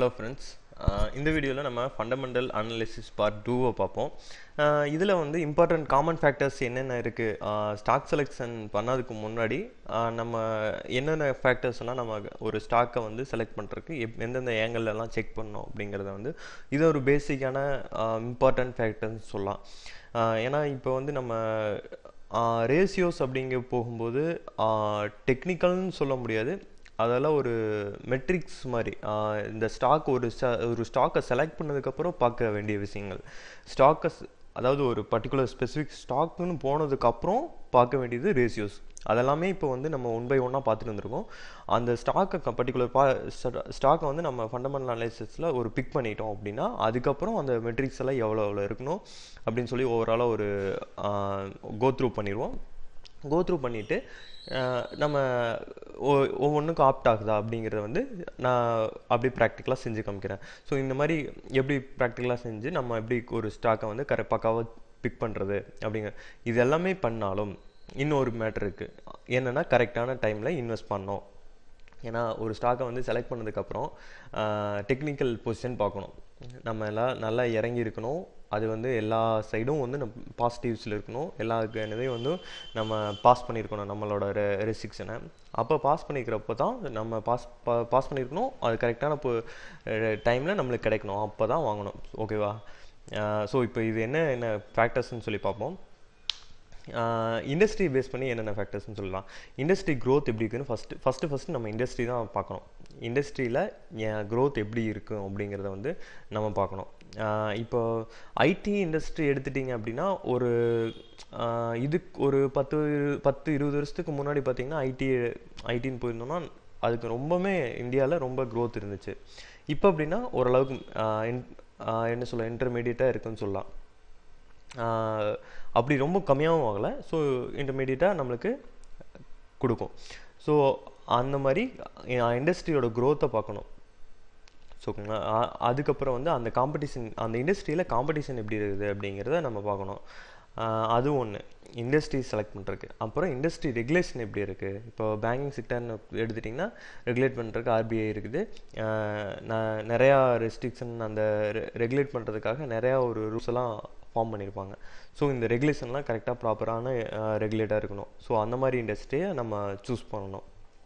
hello friends இந்த வீடியோவில் நம்ம ஃபண்டமெண்டல் அனாலிசிஸ் பார்ட் டூவை பார்ப்போம் இதில் வந்து இம்பார்ட்டன்ட் காமன் ஃபேக்டர்ஸ் என்னென்ன இருக்குது ஸ்டாக் செலெக்ஷன் பண்ணதுக்கு முன்னாடி ஆஹ் நம்ம என்னென்ன ஃபேக்டர்ஸ்லாம் நம்ம ஒரு ஸ்டாக்கை வந்து செலக்ட் பண்ணுறதுக்கு எப் எந்தெந்த ஏங்கல்லாம் செக் பண்ணோம் அப்படிங்கிறத வந்து இது ஒரு பேசிக்கான இம்பார்ட்டன்ட் ஃபேக்டர்ஸ் சொல்லலாம் ஆஹ் ஏன்னா இப்போ வந்து நம்ம ரேஷியோஸ் அப்படிங்க போகும்போது டெக்னிக்கல்னு சொல்ல முடியாது அதெல்லாம் ஒரு மெட்ரிக்ஸ் மாதிரி ஆஹ் இந்த ஸ்டாக் ஒரு ச ஒரு ஸ்டாக்கை செலக்ட் பண்ணதுக்கப்புறம் பார்க்க வேண்டிய விஷயங்கள் ஸ்டாக்கை அதாவது ஒரு பர்டிகுலர் ஸ்பெசிஃபிக் ஸ்டாக்குன்னு போனதுக்கப்புறம் பார்க்க வேண்டியது ரேஷியோஸ் அதெல்லாமே இப்போ வந்து நம்ம ஒன் பை ஒன்னாக பார்த்துட்டு வந்திருக்கோம் அந்த ஸ்டாக்கை பர்டிகுலர் பா ஸ்டாக்கை வந்து நம்ம ஃபண்டமெண்டல் அனாலிசிஸில் ஒரு பிக் பண்ணிட்டோம் அப்படின்னா அதுக்கப்புறம் அந்த மெட்ரிக்ஸ் எல்லாம் எவ்வளோ எவ்வளோ இருக்கணும் அப்படின்னு சொல்லி ஓவராலாக ஒரு கோ த்ரூ பண்ணிடுவோம் கோ த்ரூ பண்ணிவிட்டு நம்ம ஒவ்வொன்றுக்கும் ஆப்ட் ஆகுதா அப்படிங்கிறத வந்து நான் அப்படி ப்ராக்டிக்கலாக செஞ்சு காமிக்கிறேன் ஸோ இந்த மாதிரி எப்படி ப்ராக்டிக்கலாக செஞ்சு நம்ம எப்படி ஒரு ஸ்டாக்கை வந்து கரெ பக்காவாக பிக் பண்ணுறது அப்படிங்கிற இது எல்லாமே பண்ணாலும் இன்னொரு மேட்ரு இருக்குது என்னென்னா கரெக்டான டைமில் இன்வெஸ்ட் பண்ணோம் ஏன்னா ஒரு ஸ்டாக்கை வந்து செலக்ட் பண்ணதுக்கப்புறம் டெக்னிக்கல் பொசிஷன் பார்க்கணும் நம்ம எல்லாம் நல்லா இறங்கி இருக்கணும் அது வந்து எல்லா சைடும் வந்து நம்ம பாசிட்டிவ்ஸில் இருக்கணும் எல்லா இதையும் வந்து நம்ம பாஸ் பண்ணியிருக்கணும் நம்மளோட ரெ ரெஸ்ட்ரிக்ஷனை அப்போ பாஸ் பண்ணிக்கிறப்போ தான் நம்ம பாஸ் பா பாஸ் பண்ணியிருக்கணும் அது கரெக்டான இப்போ டைமில் நம்மளுக்கு கிடைக்கணும் அப்போ தான் வாங்கணும் ஓகேவா ஸோ இப்போ இது என்ன என்ன ஃபேக்டர்ஸ்னு சொல்லி பார்ப்போம் இண்டஸ்ட்ரி பேஸ் பண்ணி என்னென்ன ஃபேக்டர்ஸ்னு சொல்லலாம் இண்டஸ்ட்ரி க்ரோத் எப்படி இருக்குன்னு ஃபஸ்ட்டு ஃபஸ்ட்டு ஃபஸ்ட்டு நம்ம இண்டஸ்ட்ரி தான் பார்க்கணும் இண்டஸ்ட்ரியில் என் க்ரோத் எப்படி இருக்கும் அப்படிங்கிறத வந்து நம்ம பார்க்கணும் இப்போ ஐடி இண்டஸ்ட்ரி எடுத்துட்டிங்க அப்படின்னா ஒரு இதுக்கு ஒரு பத்து பத்து இருபது வருஷத்துக்கு முன்னாடி பார்த்திங்கன்னா ஐடி ஐடின்னு போயிருந்தோம்னா அதுக்கு ரொம்பவுமே இந்தியாவில் ரொம்ப க்ரோத் இருந்துச்சு இப்போ அப்படின்னா ஓரளவுக்கு என்ன சொல்ல இன்டர்மீடியட்டாக இருக்குன்னு சொல்லலாம் அப்படி ரொம்ப கம்மியாகவும் ஆகலை ஸோ இன்டர்மீடியட்டாக நம்மளுக்கு கொடுக்கும் ஸோ அந்த மாதிரி இண்டஸ்ட்ரியோட க்ரோத்தை பார்க்கணும் ஸோ ஓகேங்களா அதுக்கப்புறம் வந்து அந்த காம்படிஷன் அந்த இண்டஸ்ட்ரியில் காம்படிஷன் எப்படி இருக்குது அப்படிங்கிறத நம்ம பார்க்கணும் அது ஒன்று இண்டஸ்ட்ரி செலக்ட் பண்ணுறதுக்கு அப்புறம் இண்டஸ்ட்ரி ரெகுலேஷன் எப்படி இருக்குது இப்போ பேங்கிங் செக்டர்னு எடுத்துட்டிங்கன்னா ரெகுலேட் பண்ணுறதுக்கு ஆர்பிஐ இருக்குது நான் நிறையா ரெஸ்ட்ரிக்ஷன் அந்த ரெகுலேட் பண்ணுறதுக்காக நிறையா ஒரு ரூல்ஸ் எல்லாம் ஃபார்ம் பண்ணியிருப்பாங்க ஸோ இந்த ரெகுலேஷன்லாம் கரெக்டாக ப்ராப்பரான ரெகுலேட்டாக இருக்கணும் ஸோ அந்த மாதிரி இண்டஸ்ட்ரியை நம்ம சூஸ் பண்ணணும்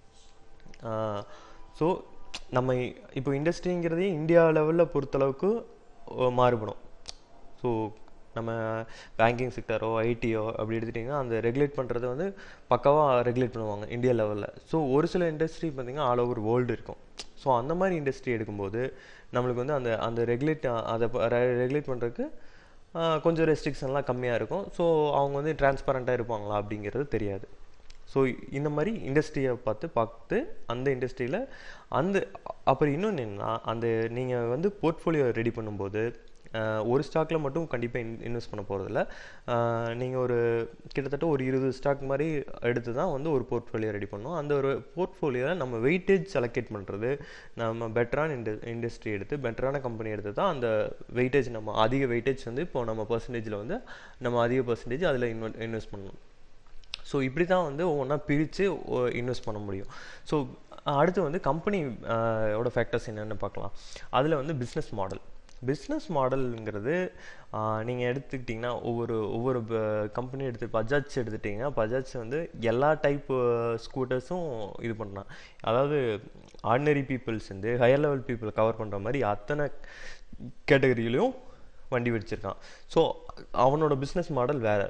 ஸோ நம்ம இப்போ இண்டஸ்ட்ரிங்கிறதே இந்தியா லெவலில் பொறுத்தளவுக்கு மாறுபடும் ஸோ நம்ம பேங்கிங் செக்டரோ ஐடியோ அப்படி எடுத்துட்டிங்கன்னா அந்த ரெகுலேட் பண்ணுறத வந்து பக்காவாக ரெகுலேட் பண்ணுவாங்க இந்தியா லெவலில் ஸோ ஒரு சில இண்டஸ்ட்ரி பார்த்திங்கன்னா ஆல் ஓவர் வேர்ல்டு இருக்கும் ஸோ அந்த மாதிரி இண்டஸ்ட்ரி எடுக்கும்போது நம்மளுக்கு வந்து அந்த அந்த ரெகுலேட் அதை ரெகுலேட் பண்ணுறதுக்கு கொஞ்சம் ரெஸ்ட்ரிக்ஷன்லாம் கம்மியாக இருக்கும் ஸோ அவங்க வந்து டிரான்ஸ்பரண்ட்டாக இருப்பாங்களா அப்படிங்கிறது தெரியாது ஸோ இந்த மாதிரி இண்டஸ்ட்ரியை பார்த்து பார்த்து அந்த இண்டஸ்ட்ரியில் அந்த அப்புறம் இன்னொன்று என்னன்னா அந்த நீங்கள் வந்து போர்ட்ஃபோலியோ ரெடி பண்ணும்போது ஒரு ஸ்டாக்கில் மட்டும் கண்டிப்பாக இன் இன்வெஸ்ட் பண்ண போகிறதில்ல நீங்கள் ஒரு கிட்டத்தட்ட ஒரு இருபது ஸ்டாக் மாதிரி எடுத்து தான் வந்து ஒரு போர்ட்ஃபோலியோ ரெடி பண்ணோம் அந்த ஒரு போர்ட்ஃபோலியோவில் நம்ம வெயிட்டேஜ் செலக்டேட் பண்ணுறது நம்ம பெட்டரான இண்ட இண்டஸ்ட்ரி எடுத்து பெட்டரான கம்பெனி எடுத்து தான் அந்த வெயிட்டேஜ் நம்ம அதிக வெயிட்டேஜ் வந்து இப்போ நம்ம பர்சன்டேஜில் வந்து நம்ம அதிக பர்சன்டேஜ் அதில் இன்வெ இன்வெஸ்ட் பண்ணணும் ஸோ இப்படி தான் வந்து ஒவ்வொன்றா பிரித்து இன்வெஸ்ட் பண்ண முடியும் ஸோ அடுத்து வந்து கம்பெனி ஓட ஃபேக்டர்ஸ் என்னென்னு பார்க்கலாம் அதில் வந்து பிஸ்னஸ் மாடல் பிஸ்னஸ் மாடலுங்கிறது நீங்கள் எடுத்துக்கிட்டிங்கன்னா ஒவ்வொரு ஒவ்வொரு கம்பெனி எடுத்து பஜாஜ் எடுத்துட்டிங்கன்னா பஜாஜ் வந்து எல்லா டைப் ஸ்கூட்டர்ஸும் இது பண்ணலாம் அதாவது ஆர்டினரி பீப்புள்ஸ் வந்து ஹையர் லெவல் பீப்புள் கவர் பண்ணுற மாதிரி அத்தனை கேட்டகரியிலையும் வண்டி வச்சுருக்கான் ஸோ அவனோட பிஸ்னஸ் மாடல் வேறு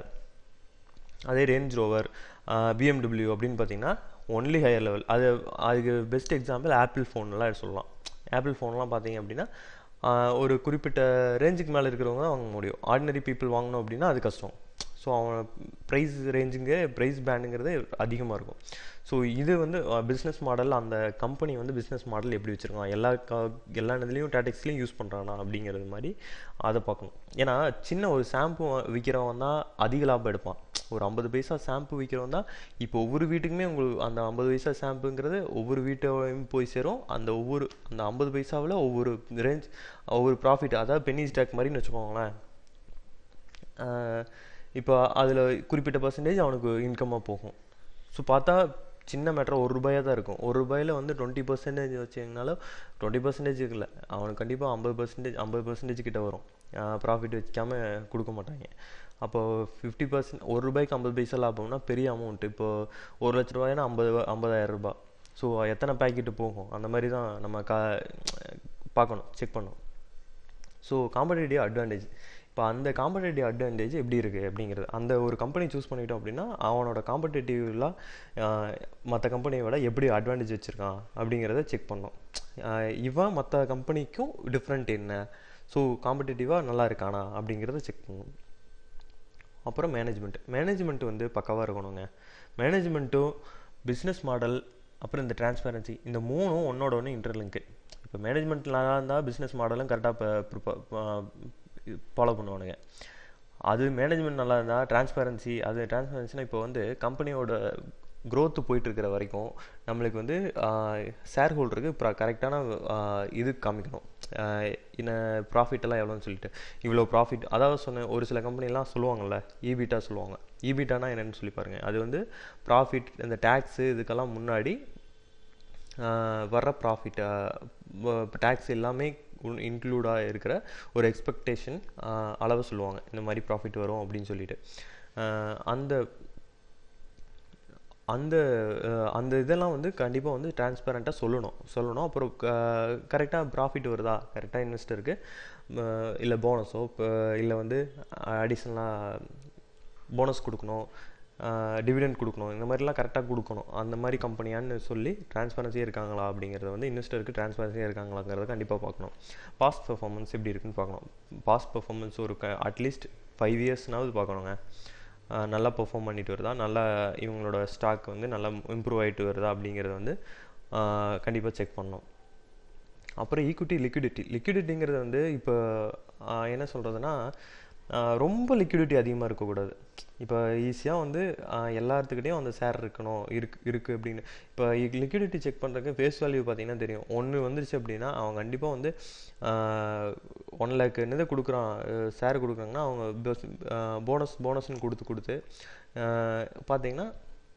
அதே ரேஞ்ச் ரோவர் பிஎம்டபிள்யூ அப்படின்னு பார்த்தீங்கன்னா ஒன்லி ஹையர் லெவல் அது அதுக்கு பெஸ்ட் எக்ஸாம்பிள் ஆப்பிள் ஃபோன்லாம் சொல்லலாம் ஆப்பிள் ஃபோன்லாம் பார்த்தீங்க அப்படின்னா ஒரு குறிப்பிட்ட ரேஞ்சுக்கு மேலே இருக்கிறவங்க தான் வாங்க முடியும் ஆர்டினரி பீப்புள் வாங்கணும் அப்படின்னா அது கஷ்டம் ஸோ அவன் ப்ரைஸ் ரேஞ்சுங்க ப்ரைஸ் பேண்டுங்கிறது அதிகமாக இருக்கும் ஸோ இது வந்து பிஸ்னஸ் மாடல் அந்த கம்பெனி வந்து பிஸ்னஸ் மாடல் எப்படி வச்சுருக்கான் எல்லா க எல்லா இதுலேயும் டாட்டிக்ஸ்லேயும் யூஸ் பண்ணுறானா அப்படிங்கிறது மாதிரி அதை பார்க்கணும் ஏன்னா சின்ன ஒரு ஷாம்பு விற்கிறவன் தான் அதிக லாபம் எடுப்பான் ஒரு ஐம்பது பைசா ஷாம்பு விற்கிறவன் தான் இப்போ ஒவ்வொரு வீட்டுக்குமே உங்களுக்கு அந்த ஐம்பது பைசா ஷாம்புங்கிறது ஒவ்வொரு வீட்டையும் போய் சேரும் அந்த ஒவ்வொரு அந்த ஐம்பது பைசாவில் ஒவ்வொரு ரேஞ்ச் ஒவ்வொரு ப்ராஃபிட் அதாவது பென்னி ஸ்டாக் மாதிரின்னு வச்சுக்கோங்களேன் இப்போ அதில் குறிப்பிட்ட பர்சன்டேஜ் அவனுக்கு இன்கம்மாக போகும் ஸோ பார்த்தா சின்ன மேட்ரு ஒரு ரூபாயாக தான் இருக்கும் ஒரு ரூபாயில் வந்து டுவெண்ட்டி பர்சன்டேஜ் வச்சிங்கனாலும் டுவெண்ட்டி பர்சன்டேஜுக்கு இல்லை அவனுக்கு கண்டிப்பாக ஐம்பது பர்சன்டேஜ் ஐம்பது பர்சன்டேஜ் கிட்ட வரும் ப்ராஃபிட் வைக்காம கொடுக்க மாட்டாங்க அப்போது ஃபிஃப்டி பர்சன்ட் ஒரு ரூபாய்க்கு ஐம்பது பைசா லாபம்னா பெரிய அமௌண்ட் இப்போது ஒரு லட்ச ரூபாய்னா ஐம்பது ஐம்பதாயிரம் ரூபாய் ஸோ எத்தனை பேக்கெட்டு போகும் அந்த மாதிரி தான் நம்ம கா பார்க்கணும் செக் பண்ணணும் ஸோ காம்படேட்டிவ் அட்வான்டேஜ் இப்போ அந்த காம்படேட்டிவ் அட்வான்டேஜ் எப்படி இருக்குது அப்படிங்கிறது அந்த ஒரு கம்பெனி சூஸ் பண்ணிட்டோம் அப்படின்னா அவனோட காம்படேட்டிவ்லாம் மற்ற கம்பெனியை விட எப்படி அட்வான்டேஜ் வச்சுருக்கான் அப்படிங்கிறத செக் பண்ணோம் ஆஹ் இவன் மற்ற கம்பெனிக்கும் டிஃப்ரெண்ட் என்ன ஸோ காம்படேட்டிவாக நல்லா இருக்கானா அப்படிங்கிறத செக் பண்ணணும் அப்புறம் மேனேஜ்மெண்ட் மேனேஜ்மெண்ட் வந்து பக்காவாக இருக்கணுங்க மேனேஜ்மெண்ட்டும் பிஸ்னஸ் மாடல் அப்புறம் இந்த டிரான்ஸ்பேரன்சி இந்த மூணும் ஒன்னோட ஒன்று இன்டர்லிங்க்கு இப்போ மேனேஜ்மெண்ட் நல்லா இருந்தால் பிஸ்னஸ் மாடலும் கரெக்டாக ஃபாலோ பண்ணுவானுங்க அது மேனேஜ்மெண்ட் நல்லா இருந்தால் டிரான்ஸ்பேரன்சி அது டிரான்ஸ்பேரன்சினா இப்போ வந்து கம்பெனியோட growth போயிட்டு இருக்கிற வரைக்கும் நம்மளுக்கு வந்து ஷேர் ஹோல்டருக்கு ப்ரா கரெக்டான இது காமிக்கணும் என்ன ப்ராஃபிட் எல்லாம் எவ்வளோன்னு சொல்லிட்டு இவ்வளோ ப்ராஃபிட் அதாவது சொன்ன ஒரு சில கம்பெனிலாம் சொல்லுவாங்கல்ல ஈபிட்டா சொல்லுவாங்க ஈபிட்டானா என்னன்னு சொல்லி பாருங்க அது வந்து ப்ராஃபிட் இந்த டேக்ஸு இதுக்கெல்லாம் முன்னாடி ஆஹ் வர்ற ப்ராஃபிட் டேக்ஸ் எல்லாமே இன்க்ளூடாக இருக்கிற ஒரு எக்ஸ்பெக்டேஷன் அளவு சொல்லுவாங்க இந்த மாதிரி ப்ராஃபிட் வரும் அப்படின்னு சொல்லிட்டு ஆஹ் அந்த அந்த அஹ், அந்த இதெல்லாம் வந்து கண்டிப்பாக வந்து டிரான்ஸ்பரண்ட்டாக சொல்லணும் சொல்லணும் அப்புறம் கரெக்டாக ப்ராஃபிட் வருதா கரெக்டாக இன்வெஸ்டருக்கு இல்லை போனஸோ இல்லை வந்து அடிஷ்னலாக போனஸ் கொடுக்கணும் டிவிடெண்ட் கொடுக்கணும் இந்த மாதிரிலாம் கரெக்டாக கொடுக்கணும் அந்த மாதிரி கம்பெனியான்னு சொல்லி டிரான்ஸ்பரன்சியாக இருக்காங்களா அப்படிங்கிறத வந்து இன்வெஸ்டருக்கு டிரான்ஸ்பரன்சியாக இருக்காங்களாங்கிறத கண்டிப்பாக பார்க்கணும் பாஸ்ட் பெர்ஃபார்மன்ஸ் எப்படி இருக்குன்னு பார்க்கணும் பாஸ்ட் பெர்ஃபார்மன்ஸ் ஒரு க அட்லீஸ்ட் ஃபைவ் இயர்ஸ்னாவது பார்க்கணுங்க ஆஹ் நல்லா பெர்ஃபார்ம் பண்ணிட்டு வருதா நல்லா இவங்களோட ஸ்டாக் வந்து நல்லா இம்ப்ரூவ் ஆகிட்டு வருதா அப்படிங்கிறத வந்து கண்டிப்பாக செக் பண்ணணும் அப்புறம் ஈக்விட்டி லிக்விடிட்டி லிக்விடிட்டிங்கிறது வந்து இப்போ ஆஹ் என்ன சொல்கிறதுனா ரொம்ப லிக்விடிட்டி அதிகமாக இருக்கக்கூடாது இப்போ ஈஸியாக வந்து ஆஹ் எல்லாத்துக்கிட்டையும் அந்த ஷேர் இருக்கணும் இருக்கு இருக்குது அப்படின்னு இப்போ லிக்விடிட்டி செக் பண்ணுறதுக்கு ஃபேஸ் வேல்யூ பார்த்தீங்கன்னா தெரியும் ஒன்று வந்துருச்சு அப்படின்னா அவன் கண்டிப்பாக வந்து ஒன் லேக் என்னது கொடுக்குறான் ஷேர் கொடுக்குறாங்கன்னா அவங்க போனஸ் போனஸ்னு கொடுத்து கொடுத்து ஆஹ் பார்த்தீங்கன்னா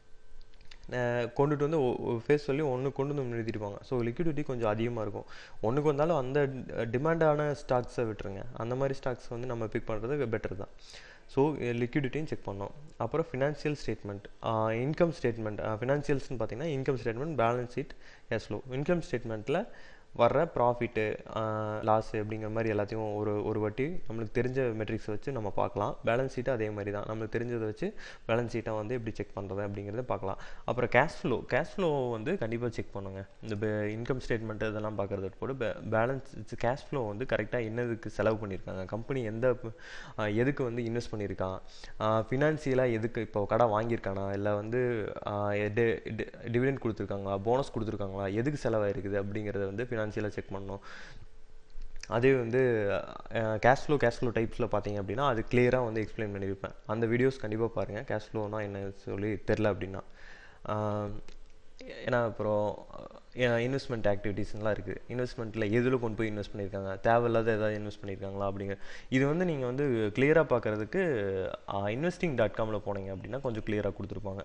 அஹ் கொண்டுட்டு வந்து ஃபேஸ் சொல்லி ஒன்று கொண்டு வந்து நிறுத்திடுவாங்க ஸோ லிக்விடிட்டி கொஞ்சம் அதிகமாக இருக்கும் ஒன்றுக்கு வந்தாலும் அந்த டிமாண்டான ஸ்டாக்ஸை விட்டுருங்க அந்த மாதிரி ஸ்டாக்ஸ் வந்து நம்ம பிக் பண்ணுறது பெட்டர் தான் ஸோ லிக்விடிட்டியும் செக் பண்ணோம் அப்புறம் ஃபினான்ஷியல் ஸ்டேட்மெண்ட் இன்கம் ஸ்டேட்மெண்ட் ஃபினான்ஷியல்ஸ்னு பார்த்தீங்கன்னா income statement balance sheet cash flow income ஸ்டேட்மெண்ட்டில் வர்ற ப்ராஃபிட்டு லாஸ் அப்படிங்கிற மாதிரி எல்லாத்தையும் ஒரு ஒரு வாட்டி நம்மளுக்கு தெரிஞ்ச மெட்ரிக்ஸை வச்சு நம்ம பார்க்கலாம் பேலன்ஸ் ஷீட்டும் அதே மாதிரி தான் நம்மளுக்கு தெரிஞ்சதை வச்சு பேலன்ஸ் ஷீட்டை வந்து எப்படி செக் பண்ணுறது அப்படிங்கிறத பார்க்கலாம் அப்புறம் கேஷ் ஃப்ளோ கேஷ் ஃப்ளோ வந்து கண்டிப்பாக செக் பண்ணுங்க இந்த இன்கம் ஸ்டேட்மெண்ட் இதெல்லாம் பார்க்குறது போட்டு பேலன்ஸ் கேஷ் ஃப்ளோ வந்து கரெக்டாக என்னதுக்கு செலவு பண்ணியிருக்காங்க கம்பெனி எந்த அஹ், எதுக்கு வந்து இன்வெஸ்ட் பண்ணியிருக்கான் ஃபினான்சியலாக எதுக்கு இப்போ கடை வாங்கியிருக்கானா இல்லை வந்து டிவிடெண்ட் கொடுத்துருக்காங்களா போனஸ் கொடுத்துருக்காங்களா எதுக்கு செலவாயிருக்குது அப்படிங்கிறத வந்து ஃபினான்சியலாக செக் பண்ணணும் அதே வந்து கேஷ் ஃப்ளோ கேஷ் ஃப்ளோ டைப்ஸில் பார்த்தீங்க அப்படின்னா அது கிளியராக வந்து எக்ஸ்பிளைன் பண்ணியிருப்பேன் அந்த வீடியோஸ் கண்டிப்பாக பாருங்கள் கேஷ் ஃப்ளோனா என்ன சொல்லி தெரில அப்படின்னா ஆஹ் ஏன்னா அப்புறம் இன்வெஸ்ட்மெண்ட் ஆக்டிவிட்டீஸ்லாம் இருக்குது இன்வெஸ்ட்மெண்ட்டில் எதில் கொண்டு போய் இன்வெஸ்ட் பண்ணியிருக்காங்க தேவையில்லாத ஏதாவது இன்வெஸ்ட் பண்ணியிருக்காங்களா அப்படிங்கிற இது வந்து நீங்கள் வந்து கிளியராக பார்க்குறதுக்கு இன்வெஸ்டிங் டாட் காமில் போனீங்க அப்படின்னா கொஞ்சம் கிளியராக கொடுத்துருப்பாங்க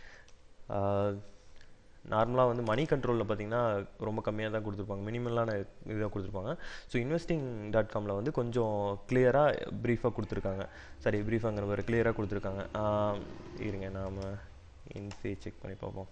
நார்மலாக வந்து மணி கண்ட்ரோலில் பார்த்தீங்கன்னா ரொம்ப கம்மியாக தான் கொடுத்துருப்பாங்க மினிமலான இதாக கொடுத்துருப்பாங்க ஸோ இன்வெஸ்டிங் டாட் காமில் வந்து கொஞ்சம் கிளியராக ப்ரீஃபாக கொடுத்துருக்காங்க சரி ப்ரீஃபாங்கிற மாதிரி கிளியராக கொடுத்துருக்காங்க ஆஹ் இருங்க நாம் இன்ஃபி செக் பண்ணி பார்ப்போம்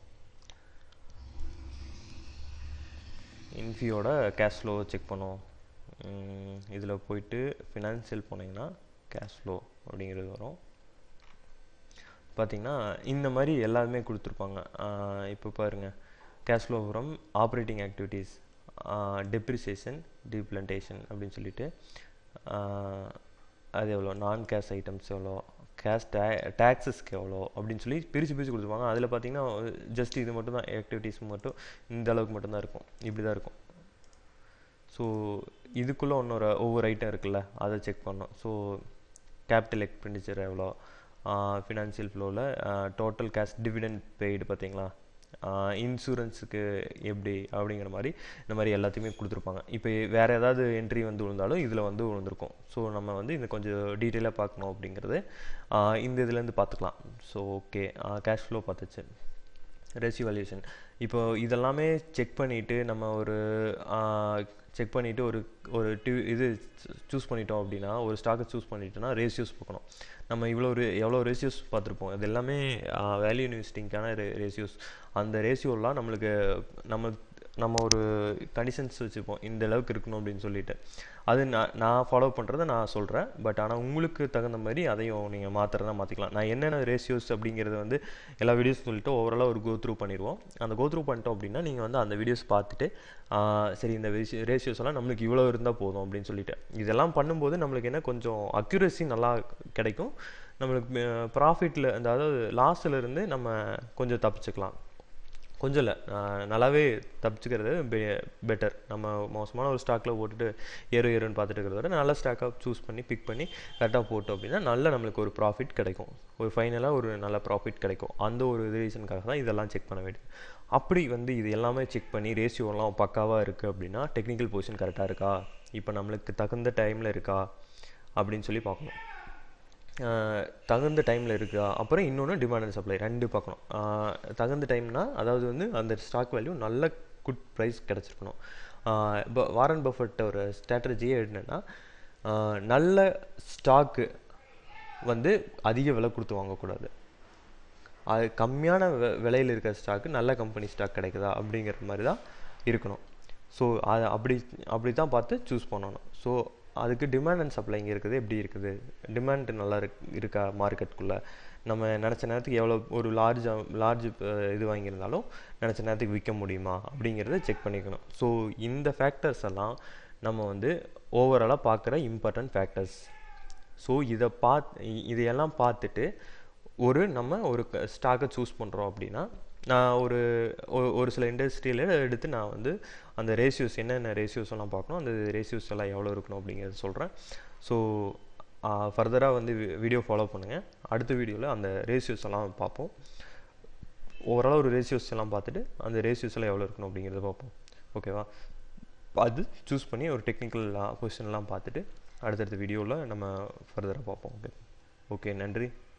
இன்ஃபியோட கேஷ் ஃப்ளோ செக் பண்ணுவோம் இதில் போயிட்டு ஃபினான்ஷியல் போனீங்கன்னா கேஷ் ஃப்ளோ அப்படிங்கிறது வரும் பார்த்தீங்கன்னா இந்த மாதிரி எல்லாமே கொடுத்துருப்பாங்க இப்போ பாருங்கள் cash flow from operating activities depreciation depletion அப்படின்னு சொல்லிட்டு ஆஹ் அது எவ்வளோ நான் கேஷ் ஐட்டம்ஸ் எவ்வளோ கேஷ் டே டேக்ஸஸ்க்கு எவ்வளோ அப்படின்னு சொல்லி பிரித்து பிரித்து கொடுத்துருப்பாங்க அதில் பார்த்தீங்கன்னா ஜஸ்ட் இது மட்டும் தான் ஆக்டிவிட்டீஸ் மட்டும் இந்த அளவுக்கு மட்டும்தான் இருக்கும் இப்படி தான் இருக்கும் ஸோ இதுக்குள்ளே இன்னொரு ஒவ்வொரு ஐட்டம் இருக்குல்ல அதை செக் பண்ணோம் ஸோ கேபிட்டல் எக்ஸ்பெண்டிச்சர் எவ்வளோ ஃபினான்ஷியல் ஃப்ளோவில் டோட்டல் கேஷ் டிவிடெண்ட் பெய்டு பார்த்தீங்களா இன்சூரன்ஸுக்கு எப்படி அப்படிங்கிற மாதிரி இந்த மாதிரி எல்லாத்தையுமே கொடுத்துருப்பாங்க இப்போ வேறு ஏதாவது என்ட்ரி வந்து விழுந்தாலும் இதில் வந்து விழுந்திருக்கும் ஸோ நம்ம வந்து இந்த கொஞ்சம் டீட்டெயிலாக பார்க்கணும் அப்படிங்கிறது ஆஹ் இந்த இதுலேருந்து பார்த்துக்கலாம் ஸோ ஓகே கேஷ் ஃப்ளோ பார்த்துச்சு ரேஷியோ வேல்யூஷன் இப்போ இதெல்லாமே செக் பண்ணிவிட்டு நம்ம ஒரு செக் பண்ணிவிட்டு ஒரு ஒரு டியூ இது சூஸ் பண்ணிட்டோம் அப்படின்னா ஒரு ஸ்டாக்கை சூஸ் பண்ணிட்டோம்னா ரேஷியோஸ் பார்க்கணும் நம்ம இவ்வளோ ரே எவ்வளோ ரேஷியோஸ் பார்த்துருப்போம் இது எல்லாமே வேல்யூ இன்வெஸ்டிங்கான ரே ரேஷியோஸ் அந்த ரேஷியோலாம் நம்மளுக்கு நம்ம நம்ம ஒரு கண்டிஷன்ஸ் வச்சுப்போம் இந்த அளவுக்கு இருக்கணும் அப்படின்னு சொல்லிட்டு அது நான் நான் ஃபாலோ பண்ணுறதை நான் சொல்கிறேன் பட் ஆனால் உங்களுக்கு தகுந்த மாதிரி அதையும் நீங்கள் மாற்றுறதா மாற்றிக்கலாம் நான் என்னென்ன ரேஷியோஸ் அப்படிங்கிறது வந்து எல்லா வீடியோஸ் சொல்லிட்டு ஓவராலாக ஒரு கோ த்ரூ பண்ணிடுவோம் அந்த கோ த்ரூ பண்ணிட்டோம் அப்படின்னா நீங்கள் வந்து அந்த வீடியோஸ் பார்த்துட்டு சரி இந்த ரேஷியோஸ் எல்லாம் நம்மளுக்கு இவ்வளோ இருந்தால் போதும் அப்படின்னு சொல்லிட்டு இதெல்லாம் பண்ணும்போது நம்மளுக்கு என்ன கொஞ்சம் அக்யூரஸி நல்லா கிடைக்கும் நம்மளுக்கு ப்ராஃபிட்டில் அதாவது லாஸில் இருந்து நம்ம கொஞ்சம் தப்பிச்சுக்கலாம் கொஞ்சம் இல்லை நல்லாவே தப்பிச்சுக்கிறது பெ பெட்டர் நம்ம மோசமான ஒரு ஸ்டாக்கில் போட்டுட்டு ஏறு ஏறுன்னு பார்த்துட்டு இருக்கிறத விட நல்ல ஸ்டாக்காக சூஸ் பண்ணி பிக் பண்ணி கரெக்டாக போட்டோம் அப்படின்னா நல்ல நம்மளுக்கு ஒரு ப்ராஃபிட் கிடைக்கும் ஒரு ஃபைனலாக ஒரு நல்ல ப்ராஃபிட் கிடைக்கும் அந்த ஒரு ரீசனுக்காக தான் இதெல்லாம் செக் பண்ண வேண்டியது அப்படி வந்து இது எல்லாமே செக் பண்ணி ரேஷியோலாம் பக்காவாக இருக்குது அப்படின்னா டெக்னிக்கல் பொசிஷன் கரெக்டாக இருக்கா இப்போ நம்மளுக்கு தகுந்த டைமில் இருக்கா அப்படின்னு சொல்லி பார்க்கணும் தகுந்த டைமில் இருக்கா அப்புறம் இன்னொன்று டிமாண்ட் அண்ட் சப்ளை ரெண்டு பார்க்கணும் தகுந்த டைம்னா அதாவது வந்து அந்த ஸ்டாக் வேல்யூ நல்ல குட் ப்ரைஸ் கிடச்சிருக்கணும் இப்போ வாரன் பஃபட் ஒரு ஸ்ட்ராட்டஜியே என்னென்னா நல்ல ஸ்டாக்கு வந்து அதிக விலை கொடுத்து வாங்கக்கூடாது அது கம்மியான வெ விலையில் இருக்கிற ஸ்டாக்கு நல்ல கம்பெனி ஸ்டாக் கிடைக்குதா அப்படிங்கிற மாதிரி தான் இருக்கணும் ஸோ அது அப்படி அப்படி தான் பார்த்து சூஸ் பண்ணணும் ஸோ அதுக்கு டிமாண்ட் அண்ட் சப்ளை இங்கே இருக்குது எப்படி இருக்குது டிமாண்ட் நல்லா இருக் இருக்கா மார்க்கெட்டுக்குள்ளே நம்ம நினச்ச நேரத்துக்கு எவ்வளோ ஒரு லார்ஜ் லார்ஜ் இது வாங்கியிருந்தாலும் நினச்ச நேரத்துக்கு விற்க முடியுமா அப்படிங்கிறத செக் பண்ணிக்கணும் ஸோ இந்த ஃபேக்டர்ஸ் எல்லாம் நம்ம வந்து ஓவராலாக பார்க்குற இம்பார்ட்டன்ட் ஃபேக்டர்ஸ் ஸோ இதை பார்த்து இதையெல்லாம் பார்த்துட்டு ஒரு நம்ம ஒரு ஸ்டாக்கை சூஸ் பண்ணுறோம் அப்படின்னா நான் ஒரு ஒரு சில இண்டஸ்ட்ரியில் எடுத்து நான் வந்து அந்த ரேஷியோஸ் என்னென்ன ரேஷியோஸ் எல்லாம் பார்க்கணும் அந்த ரேஷியோஸ் எல்லாம் எவ்வளோ இருக்கணும் அப்படிங்கிறத சொல்கிறேன் ஸோ ஃபர்தராக வந்து வீடியோ ஃபாலோ பண்ணுங்கள் அடுத்த வீடியோவில் அந்த ரேஷியோஸ் எல்லாம் பார்ப்போம் ஓவராலாக ஒரு ரேஷியோஸ் எல்லாம் பார்த்துட்டு அந்த ரேஷியோஸ் எல்லாம் எவ்வளோ இருக்கணும் அப்படிங்கிறத பார்ப்போம் ஓகேவா அது சூஸ் பண்ணி ஒரு டெக்னிக்கல் பொசிஷன்லாம் பார்த்துட்டு அடுத்தடுத்த வீடியோவில் நம்ம ஃபர்தராக பார்ப்போம் ஓகே ஓகே நன்றி